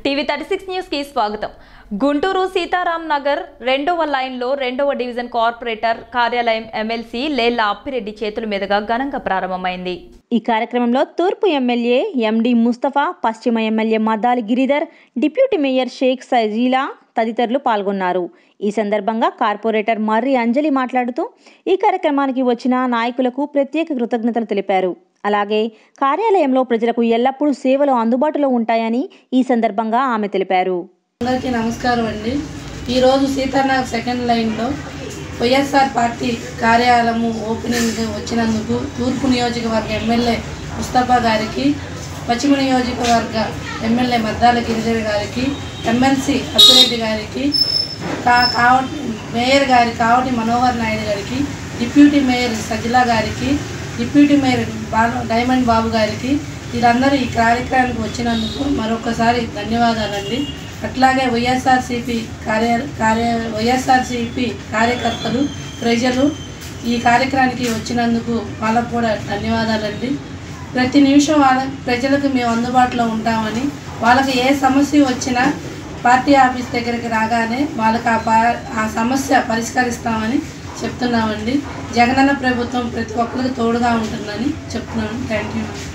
TV thirty six news కి స్వాగతం గుంటూరు సీతారాం నగర్ రెండవ లైన్లో రెండవ డివిజన్ కార్పొరేటర్ కార్యాలయం ఎమ్మెల్సీ లేళ్ల అప్పిరెడ్డి చేతుల మీదుగా ఘనంగా ప్రారంభమైంది ఈ కార్యక్రమంలో తూర్పు ఎమ్మెల్యే ఎండి ముస్తఫా పశ్చిమ MLA Maddali Giridhar deputy mayor Shaik Sajila తదితరులు పాల్గొన్నారు ఈ సందర్భంగా కార్పొరేటర్ మర్రి అంజలి మాట్లాడుతూ ఈ కార్యక్రమానికి వచ్చిన నాయకులకు ప్రత్యేక కృతజ్ఞతలు తెలిపారు అలాగే కార్యాలయంలో ప్రజలకు ఎల్లప్పుడూ సేవలు అందుబాటులో ఉంటాయని ఈ సందర్భంగా ఆమె తెలిపారు అందరికీ నమస్కారం అండి ఈరోజు సీతానగర్ సెకండ్ లైన్లో వైఎస్ఆర్ పార్టీ కార్యాలయము ఓపెనింగ్ వచ్చినందుకు తూర్పు నియోజకవర్గ ఎమ్మెల్యే ముస్తఫా గారికి పశ్చిమ నియోజకవర్గ ఎమ్మెల్యే మద్దాల గిరిజన గారికి ఎమ్మెల్సీ అప్పిరెడ్డి గారికి కా కావటి మేయర్ గారి కావటి మనోహర్ నాయుడు గారికి డిప్యూటీ మేయర్ సజిలా గారికి deputy mayor Balu diamond Babu గారికి వీరందరూ ఈ కార్యక్రమానికి వచ్చినందుకు మరొకసారి ధన్యవాదాలండి అట్లాగే వైఎస్ఆర్సిపి కార్య కార్య వైఎస్ఆర్సిపి కార్యకర్తలు ప్రజలు ఈ కార్యక్రమానికి వచ్చినందుకు వాళ్ళకు కూడా ధన్యవాదాలండి ప్రతి నిమిషం వాళ్ళ ప్రజలకు మేము అందుబాటులో ఉంటామని వాళ్ళకి ఏ సమస్య వచ్చినా పార్టీ ఆఫీస్ దగ్గరికి రాగానే వాళ్ళకి ఆ పా ఆ సమస్య పరిష్కరిస్తామని చెప్తున్నామండి జగనన్న ప్రభుత్వం ప్రతి ఒక్కరికి తోడుగా ఉంటుందని చెప్తున్నాను థ్యాంక్ యూ